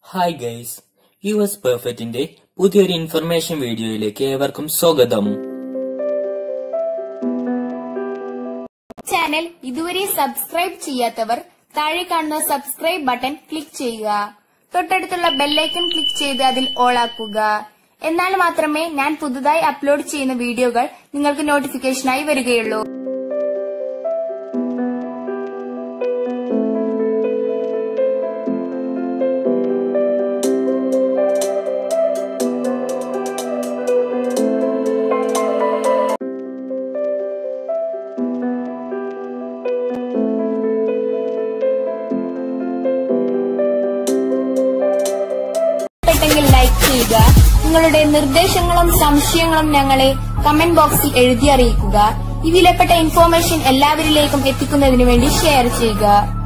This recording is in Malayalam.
ഹായ് ഗൈസ് യു എസ് പെർഫെക്റ്റിന്റെ പുതിയൊരു ഇൻഫർമേഷൻ വീഡിയോയിലേക്ക് ഏവർക്കും സ്വാഗതം ചാനൽ ഇതുവരെ സബ്സ്ക്രൈബ് ചെയ്യാത്തവർ താഴെ കാണുന്ന സബ്സ്ക്രൈബ് ബട്ടൺ ക്ലിക്ക് ചെയ്യുക തൊട്ടടുത്തുള്ള ബെല്ലൈക്കൺ ക്ലിക്ക് ചെയ്ത് അതിൽ ഓൾ ആക്കുക എന്നാൽ മാത്രമേ ഞാൻ പുതുതായി അപ്ലോഡ് ചെയ്യുന്ന വീഡിയോകൾ നിങ്ങൾക്ക് നോട്ടിഫിക്കേഷനായി വരികയുള്ളൂ ഇഷ്ടപ്പെട്ടെങ്കിൽ ലൈക്ക് ചെയ്യുക നിങ്ങളുടെ നിർദ്ദേശങ്ങളും സംശയങ്ങളും ഞങ്ങളെ കമന്റ് ബോക്സിൽ എഴുതി അറിയിക്കുക ഈ വിലപ്പെട്ട ഇൻഫോർമേഷൻ എല്ലാവരിലേക്കും എത്തിക്കുന്നതിന് വേണ്ടി ഷെയർ ചെയ്യുക